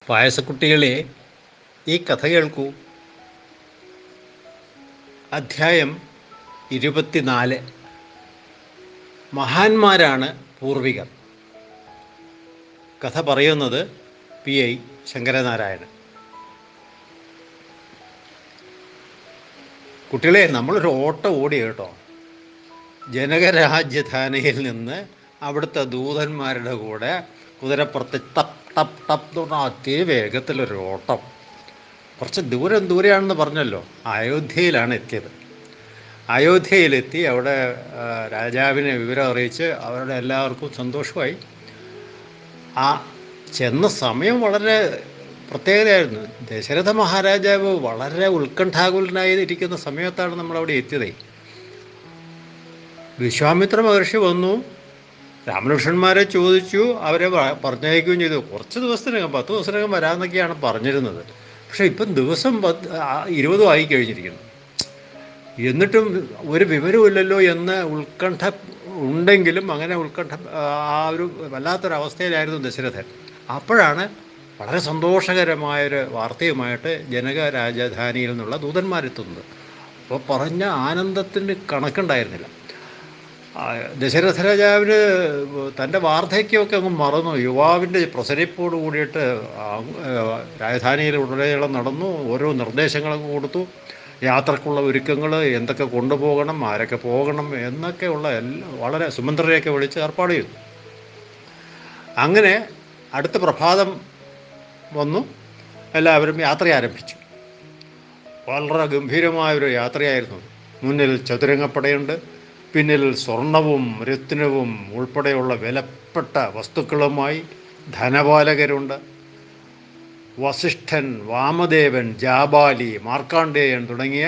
പായസക്കുട്ടികളെ ഈ കഥ കേൾക്കൂ അധ്യായം ഇരുപത്തിനാല് മഹാന്മാരാണ് പൂർവികർ കഥ പറയുന്നത് പി ഐ ശങ്കരനാരായണൻ കുട്ടികളെ നമ്മളൊരു ഓട്ടം ഓടി കേട്ടോ ജനകരാജ്യധാനയിൽ നിന്ന് അവിടുത്തെ ദൂതന്മാരുടെ കൂടെ കുതിരപ്പുറത്ത് ടപ്പ് ടപ്പ് ടപ്പ് എന്ന് പറഞ്ഞാൽ അതിവേഗത്തിലൊരു ഓട്ടം കുറച്ച് ദൂരം ദൂരെയാണെന്ന് പറഞ്ഞല്ലോ അയോധ്യയിലാണ് എത്തിയത് അയോധ്യയിലെത്തി അവിടെ ആ, രാജാവിനെ വിവരം അറിയിച്ച് അവരുടെ എല്ലാവർക്കും സന്തോഷമായി ആ ചെന്ന സമയം വളരെ പ്രത്യേകതയായിരുന്നു ദശരഥ മഹാരാജാവ് വളരെ ഉത്കണ്ഠാകുലനായി ഇരിക്കുന്ന സമയത്താണ് നമ്മളവിടെ എത്തിയത് വിശ്വാമിത്ര മഹർഷി വന്നു രാമലക്ഷ്മണന്മാരെ ചോദിച്ചു അവരെ വ- പറഞ്ഞയക്കുകയും ചെയ്തു കുറച്ച് ദിവസത്തിനകം പത്ത് ദിവസത്തിനകം വരാമെന്നൊക്കെയാണ് പറഞ്ഞിരുന്നത് പക്ഷേ ഇപ്പം ദിവസം പത്ത് ആ, ഇരുപതും ആയി കഴിഞ്ഞിരിക്കുന്നു എന്നിട്ടും ഒരു വിവരമില്ലല്ലോ എന്ന് ഉത്കണ്ഠ ഉണ്ടെങ്കിലും അങ്ങനെ ഉത്കണ്ഠ ആ ഒരു വല്ലാത്തൊരവസ്ഥയിലായിരുന്നു ദശരഥൻ അപ്പോഴാണ് വളരെ സന്തോഷകരമായൊരു വാർത്തയുമായിട്ട് ജനക രാജധാനിയിൽ നിന്നുള്ള ദൂതന്മാരെത്തുന്നത് അപ്പോൾ പറഞ്ഞ ആനന്ദത്തിന് കണക്കുണ്ടായിരുന്നില്ല ആ, ദശരഥ രാജാവിന് തൻ്റെ വാർദ്ധക്യമൊക്കെ അങ്ങ് മറന്നു യുവാവിൻ്റെ പ്രസരിപ്പോട് കൂടിയിട്ട് ആ, ആ, രാജധാനിയിൽ ഉടനീളം നടന്നു ഓരോ നിർദ്ദേശങ്ങളും കൊടുത്തു യാത്രക്കുള്ള ഒരുക്കങ്ങൾ എന്തൊക്കെ കൊണ്ടുപോകണം ആരൊക്കെ പോകണം എന്നൊക്കെയുള്ള എല്ലാ വളരെ സുമന്ത്രരെയൊക്കെ വിളിച്ച് ഏർപ്പാട് ചെയ്തു അങ്ങനെ അടുത്ത പ്രഭാതം വന്നു എല്ലാവരും യാത്ര ആരംഭിച്ചു വളരെ ഗംഭീരമായൊരു യാത്രയായിരുന്നു അത്. മുന്നിൽ ചതുരംഗപ്പടയുണ്ട് പിന്നിൽ സ്വർണവും രത്നവും ഉൾപ്പെടെയുള്ള വിലപ്പെട്ട വസ്തുക്കളുമായി ധനപാലകരുണ്ട് വസിഷ്ഠൻ വാമദേവൻ ജാബാലി മാർക്കാണ്ഡേയൻ തുടങ്ങിയ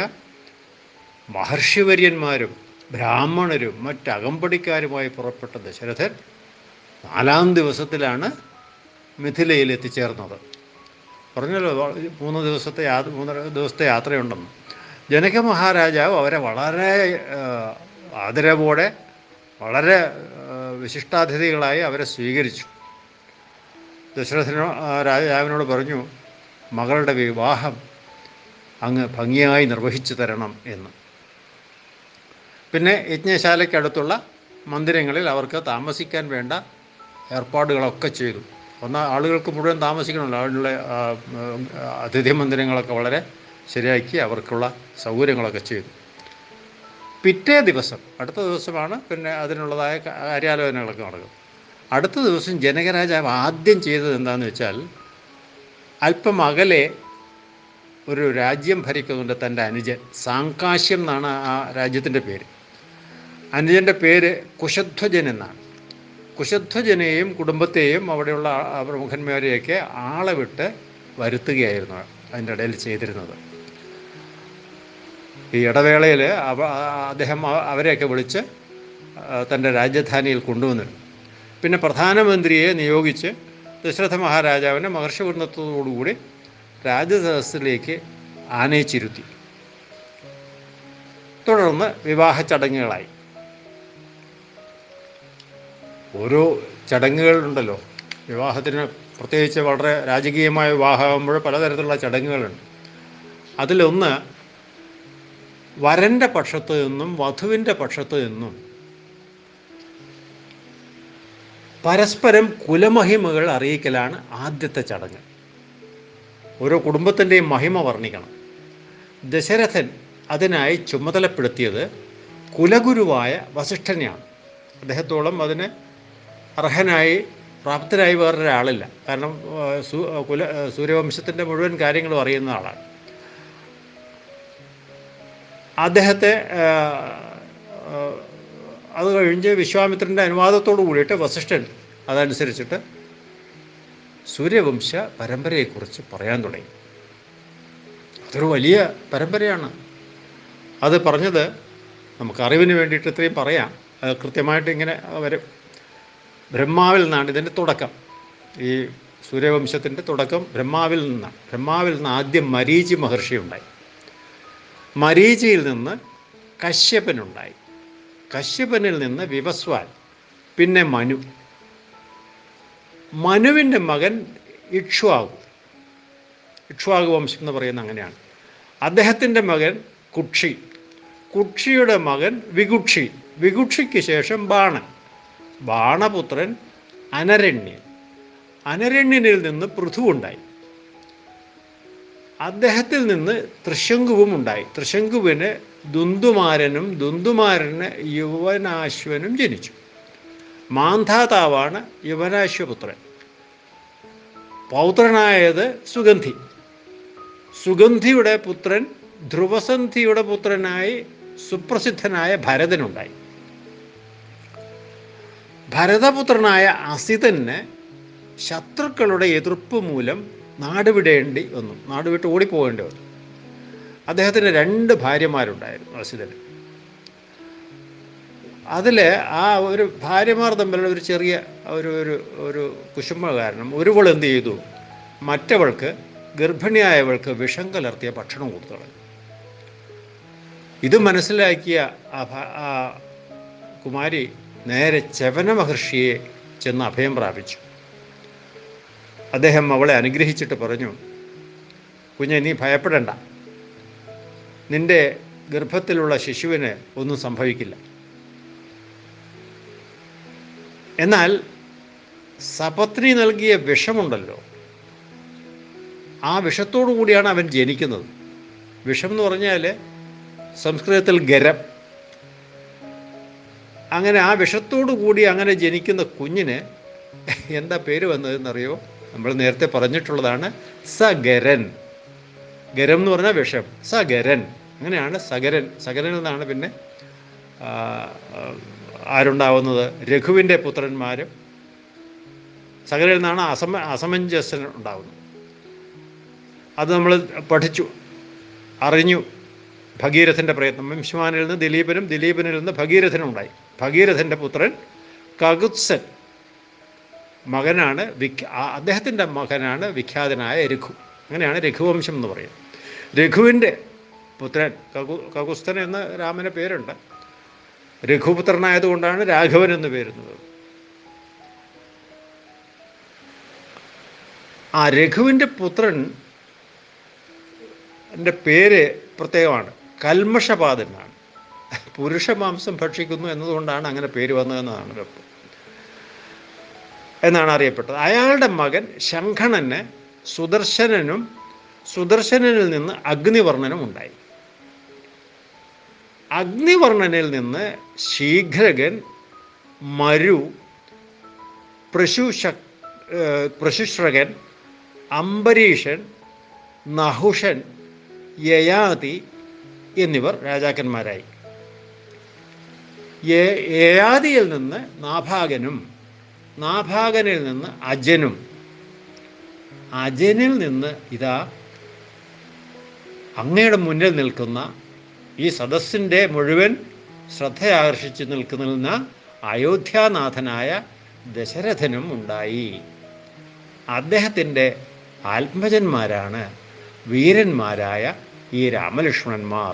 മഹർഷിവര്യന്മാരും ബ്രാഹ്മണരും മറ്റ് അകമ്പടിക്കാരുമായി പുറപ്പെട്ട ദശരഥൻ നാലാം ദിവസത്തിലാണ് മിഥിലയിൽ എത്തിച്ചേർന്നത് പറഞ്ഞല്ലോ വ- മൂന്ന് ദിവസത്തെ യാത്ര മൂന്നര ദിവസത്തെ യാത്രയുണ്ടെന്ന് ജനക മഹാരാജാവ് അവരെ വളരെ ആ, ആദരവോടെ വളരെ ആ, വിശിഷ്ടാതിഥികളായി അവരെ സ്വീകരിച്ചു ദശരഥനോ ആ, രാജാവിനോട് പറഞ്ഞു മകളുടെ വിവാഹം അങ്ങ് ഭംഗിയായി നിർവഹിച്ചു തരണം എന്ന് പിന്നെ യജ്ഞശാലയ്ക്കടുത്തുള്ള മന്ദിരങ്ങളിൽ അവർക്ക് താമസിക്കാൻ വേണ്ട ഏർപ്പാടുകളൊക്കെ ചെയ്തു ഒന്ന് ആളുകൾക്ക് മുഴുവൻ താമസിക്കണമല്ലോ അതിനുള്ള ആ, ഉം, അതിഥി മന്ദിരങ്ങളൊക്കെ വളരെ ശരിയാക്കി അവർക്കുള്ള സൗകര്യങ്ങളൊക്കെ ചെയ്തു പിറ്റേ ദിവസം അടുത്ത ദിവസമാണ് പിന്നെ അതിനുള്ളതായ ക- കാര്യാലോചനകളൊക്കെ നടക്കുന്നത് അടുത്ത ദിവസം ജനകരാജാവ് ആദ്യം ചെയ്തത് എന്താണെന്ന് വെച്ചാൽ അല്പം അകലെ ഒരു രാജ്യം ഭരിക്കുന്നുണ്ട് തൻ്റെ അനുജൻ സാങ്കാശ്യം എന്നാണ് ആ രാജ്യത്തിൻ്റെ പേര് അനുജൻ്റെ പേര് കുശധ്വജൻ എന്നാണ് കുശധ്വജനെയും കുടുംബത്തെയും അവിടെയുള്ള ആ പ്രമുഖന്മാരെയൊക്കെ ആളെ വിട്ട് വരുത്തുകയായിരുന്നു അതിൻ്റെ ഇടയിൽ ചെയ്തിരുന്നത് ഈ ഇടവേളയിൽ അവ അദ്ദേഹം അ- അവരെയൊക്കെ വിളിച്ച് ആ, തൻ്റെ രാജധാനിയിൽ കൊണ്ടുവന്നിരുന്നു പിന്നെ പ്രധാനമന്ത്രിയെ നിയോഗിച്ച് ദശരഥ മഹാരാജാവിനെ മഹർഷി വൃന്ദത്തോടുകൂടി രാജസദസ്സിലേക്ക് ആനയിച്ചിരുത്തി തുടർന്ന് വിവാഹ ചടങ്ങുകളായി ഓരോ ചടങ്ങുകളുണ്ടല്ലോ വിവാഹത്തിന് പ്രത്യേകിച്ച് വളരെ രാജകീയമായ വിവാഹമാകുമ്പോൾ പലതരത്തിലുള്ള ചടങ്ങുകളുണ്ട് അതിലൊന്ന് വരൻ്റെ പക്ഷത്ത് നിന്നും വധുവിൻ്റെ പക്ഷത്ത് നിന്നും പരസ്പരം കുലമഹിമകൾ അറിയിക്കലാണ് ആദ്യത്തെ ചടങ്ങ് ഓരോ കുടുംബത്തിൻ്റെയും മഹിമ വർണ്ണിക്കണം ദശരഥൻ അതിനായി ചുമതലപ്പെടുത്തിയത് കുലഗുരുവായ വസിഷ്ഠനെയാണ് അദ്ദേഹത്തോളം അതിന് അർഹനായി പ്രാപ്തനായി വേറൊരാളില്ല കാരണം ആ, സു കുല സൂര്യവംശത്തിൻ്റെ മുഴുവൻ കാര്യങ്ങളും അറിയുന്ന ആളാണ് അദ്ദേഹത്തെ ആ, ആ, അത് കഴിഞ്ഞ് വിശ്വാമിത്രൻ്റെ അനുവാദത്തോടു കൂടിയിട്ട് വസിഷ്ഠൻ അതനുസരിച്ചിട്ട് സൂര്യവംശ പരമ്പരയെക്കുറിച്ച് പറയാൻ തുടങ്ങി അതൊരു വലിയ പരമ്പരയാണ് അത് പറഞ്ഞത് നമുക്ക് അറിവിന് വേണ്ടിയിട്ട് ഇത്രയും പറയാം അത് കൃത്യമായിട്ട് ഇങ്ങനെ വരും ബ്രഹ്മാവിൽ നിന്നാണ് ഇതിൻ്റെ തുടക്കം ഈ സൂര്യവംശത്തിൻ്റെ തുടക്കം ബ്രഹ്മാവിൽ നിന്നാണ് ബ്രഹ്മാവിൽ നിന്ന് ആദ്യം മരീചി മഹർഷി ഉണ്ടായി മരീചിയിൽ നിന്ന് കശ്യപനുണ്ടായി കശ്യപനിൽ നിന്ന് വിവസ്വാൻ പിന്നെ മനു മനുവിൻ്റെ മകൻ ഇക്ഷ്വാകു ഇക്ഷ്വാകു വംശം എന്ന് പറയുന്നത് അങ്ങനെയാണ് അദ്ദേഹത്തിൻ്റെ മകൻ കുക്ഷി കുക്ഷിയുടെ മകൻ വികുക്ഷി വികുക്ഷിക്ക് ശേഷം ബാണൻ ബാണപുത്രൻ അനരണ്യൻ അനരണ്യനിൽ നിന്ന് പൃഥുവുണ്ടായി അദ്ദേഹത്തിൽ നിന്ന് തൃശങ്കുവും ഉണ്ടായി തൃശങ്കുവിന് ദുന്ദുമാരനും ദുന്ദുമാരന് യുവനാശ്വനും ജനിച്ചു മാന്ധാതാവാണ് യുവനാശ്വപുത്രൻ പൗത്രനായത് സുഗന്ധി സുഗന്ധിയുടെ പുത്രൻ ധ്രുവസന്ധിയുടെ പുത്രനായി സുപ്രസിദ്ധനായ ഭരതനുണ്ടായി ഭരതപുത്രനായ അസിതന് ശത്രുക്കളുടെ എതിർപ്പ് മൂലം നാട് വിടേണ്ടി വന്നു നാട് വിട്ട് ഓടിപ്പോകേണ്ടി വന്നു അദ്ദേഹത്തിന് രണ്ട് ഭാര്യമാരുണ്ടായിരുന്നു അസിതന് അതിൽ ആ ഒരു ഭാര്യമാർ തമ്മിലുള്ള ഒരു ചെറിയ ഒരു ഒരു ഒരു കുശുമ്പ കാരണം ഒരുവൾ എന്ത് ചെയ്തു മറ്റവൾക്ക് ഗർഭിണിയായവൾക്ക് വിഷം കലർത്തിയ ഭക്ഷണം കൊടുത്തു കളഞ്ഞു ഇത് മനസ്സിലാക്കിയ ആ ഭ- ആ കുമാരി നേരെ ചവന മഹർഷിയെ ചെന്ന് അഭയം പ്രാപിച്ചു അദ്ദേഹം അവളെ അനുഗ്രഹിച്ചിട്ട് പറഞ്ഞു കുഞ്ഞെ നീ ഭയപ്പെടണ്ട നിന്റെ ഗർഭത്തിലുള്ള ശിശുവിന് ഒന്നും സംഭവിക്കില്ല എന്നാൽ സപത്നി നൽകിയ വിഷമുണ്ടല്ലോ ആ വിഷത്തോടു കൂടിയാണ് അവൻ ജനിക്കുന്നത് വിഷം എന്ന് പറഞ്ഞാൽ സംസ്കൃതത്തിൽ ഗരം അങ്ങനെ ആ വിഷത്തോടു കൂടി അങ്ങനെ ജനിക്കുന്ന കുഞ്ഞിന് എന്താ പേര് വന്നതെന്നറിയോ നമ്മൾ നേരത്തെ പറഞ്ഞിട്ടുള്ളതാണ് സഗരൻ ഗരം എന്ന് പറഞ്ഞാൽ വിഷം സഗരൻ അങ്ങനെയാണ് സഗരൻ സഗരൻ എന്നാണ് പിന്നെ ആ, ആ, ആരുണ്ടാവുന്നത് രഘുവിൻ്റെ പുത്രന്മാരും സകലരിൽ നിന്നാണ് അസമ അസമഞ്ജസ്യൻ ഉണ്ടാകുന്നത് അത് നമ്മൾ പഠിച്ചു അറിഞ്ഞു ഭഗീരഥൻ്റെ പ്രയത്നം വംശമാനിൽ നിന്ന് ദിലീപനും ദിലീപനിൽ നിന്ന് ഭഗീരഥനും ഉണ്ടായി ഭഗീരഥൻ്റെ പുത്രൻ കകുത്സൻ മകനാണ് വിഖ്യ ആ- അദ്ദേഹത്തിൻ്റെ മകനാണ് വിഖ്യാതനായ രഘു അങ്ങനെയാണ് രഘുവംശം എന്ന് പറയുന്നത് രഘുവിൻ്റെ പുത്രൻ കകു കകുസ്തൻ എന്ന് രാമന് പേരുണ്ട് രഘുപുത്രനായതുകൊണ്ടാണ് രാഘവൻ എന്ന് പേരുന്നത് ആ രഘുവിൻ്റെ പുത്രൻ എൻ്റെ പേര് പ്രത്യേകമാണ് കൽമഷപാതൻ എന്നാണ് പുരുഷ മാംസം ഭക്ഷിക്കുന്നു എന്നതുകൊണ്ടാണ് അങ്ങനെ പേര് വന്നതെന്നാണ് വെപ്പ് എന്നാണ് അറിയപ്പെട്ടത് അയാളുടെ മകൻ ശംഖണന് സുദർശനനും സുദർശനനിൽ നിന്ന് അഗ്നിവർണ്ണനും ഉണ്ടായി അഗ്നിവർണ്ണനിൽ നിന്ന് ശീഘ്രകൻ മരു പ്രശുഷ ഏഹ് പ്രശുശ്രകൻ അംബരീഷൻ നഹുഷൻ യയാതി എന്നിവർ രാജാക്കന്മാരായി യ- യയാതിയിൽ നിന്ന് നാഭാഗനും നാഭാഗനിൽ നിന്ന് അജനും അജനിൽ നിന്ന് ഇതാ അങ്ങയുടെ മുന്നിൽ നിൽക്കുന്ന ഈ സദസ്സിൻ്റെ മുഴുവൻ ശ്രദ്ധയാകർഷിച്ച് നിൽക്കുന്ന അയോധ്യാനാഥനായ ദശരഥനും ഉണ്ടായി അദ്ദേഹത്തിൻ്റെ ആത്മജന്മാരാണ് വീരന്മാരായ ഈ രാമലക്ഷ്മണന്മാർ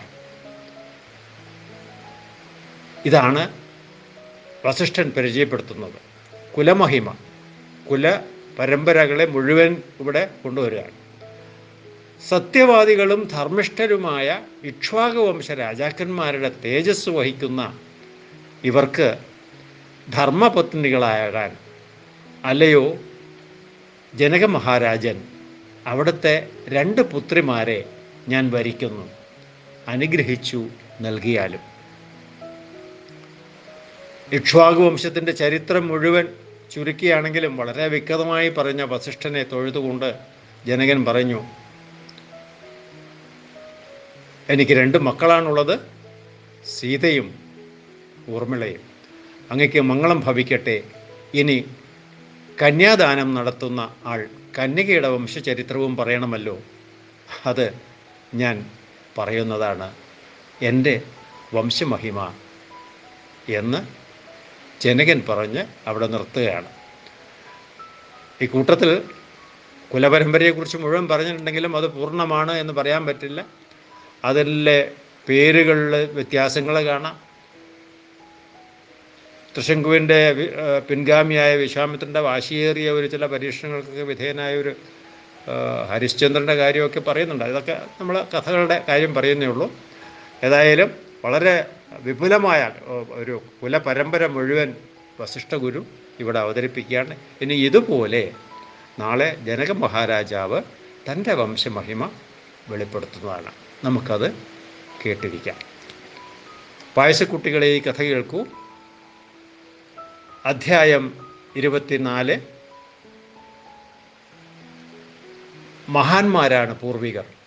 ഇതാണ് വസിഷ്ഠൻ പരിചയപ്പെടുത്തുന്നത് കുലമഹിമ കുല പരമ്പരകളെ മുഴുവൻ ഇവിടെ കൊണ്ടുവരികയാണ് സത്യവാദികളും ധർമ്മിഷ്ഠരുമായ ഇക്ഷ്വാകവംശ രാജാക്കന്മാരുടെ തേജസ് വഹിക്കുന്ന ഇവർക്ക് ധർമ്മപത്നികളാകാൻ അല്ലയോ ജനക മഹാരാജൻ അവിടുത്തെ രണ്ട് പുത്രിമാരെ ഞാൻ വരിക്കുന്നു അനുഗ്രഹിച്ചു നൽകിയാലും ഇക്ഷ്വാകു വംശത്തിൻ്റെ ചരിത്രം മുഴുവൻ ചുരുക്കിയാണെങ്കിലും വളരെ വ്യക്തമായി പറഞ്ഞ വസിഷ്ഠനെ തൊഴുതുകൊണ്ട് ജനകൻ പറഞ്ഞു എനിക്ക് രണ്ട് മക്കളാണുള്ളത് സീതയും ഊർമിളയും അങ്ങയ്ക്ക് മംഗളം ഭവിക്കട്ടെ ഇനി കന്യാദാനം നടത്തുന്ന ആൾ കന്യകയുടെ വംശചരിത്രവും പറയണമല്ലോ അത് ഞാൻ പറയുന്നതാണ് എൻ്റെ വംശമഹിമ എന്ന് ജനകൻ പറഞ്ഞ് അവിടെ നിർത്തുകയാണ് ഈ കൂട്ടത്തിൽ കുലപരമ്പരയെക്കുറിച്ച് മുഴുവൻ പറഞ്ഞിട്ടുണ്ടെങ്കിലും അത് പൂർണ്ണമാണ് എന്ന് പറയാൻ പറ്റില്ല അതിലെ പേരുകളിൽ വ്യത്യാസങ്ങൾ കാണാം തൃശങ്കുവിൻ്റെ വി- ഏഹ് പിൻഗാമിയായ വിശ്വാമിത്രൻ്റെ വാശിയേറിയ ഒരു ചില പരീക്ഷണങ്ങൾക്കൊക്കെ വിധേയനായ ഒരു ആ, ഹരിശ്ചന്ദ്രൻ്റെ കാര്യമൊക്കെ പറയുന്നുണ്ട് ഇതൊക്കെ നമ്മൾ കഥകളുടെ കാര്യം പറയുന്നേ ഉള്ളൂ ഏതായാലും വളരെ വിപുലമായ ആ, ഒരു കുലപരമ്പര മുഴുവൻ വസിഷ്ഠ ഗുരു ഇവിടെ അവതരിപ്പിക്കുകയാണ് ഇനി ഇതുപോലെ നാളെ ജനക മഹാരാജാവ് തൻ്റെ വംശമഹിമ വെളിപ്പെടുത്തുന്നതാണ് നമുക്കത് കേട്ടിരിക്കാം പായസക്കുട്ടികളെ ഈ കഥ കേൾക്കൂ അധ്യായം ഇരുപത്തിനാല് മഹാന്മാരാണ് പൂർവികർ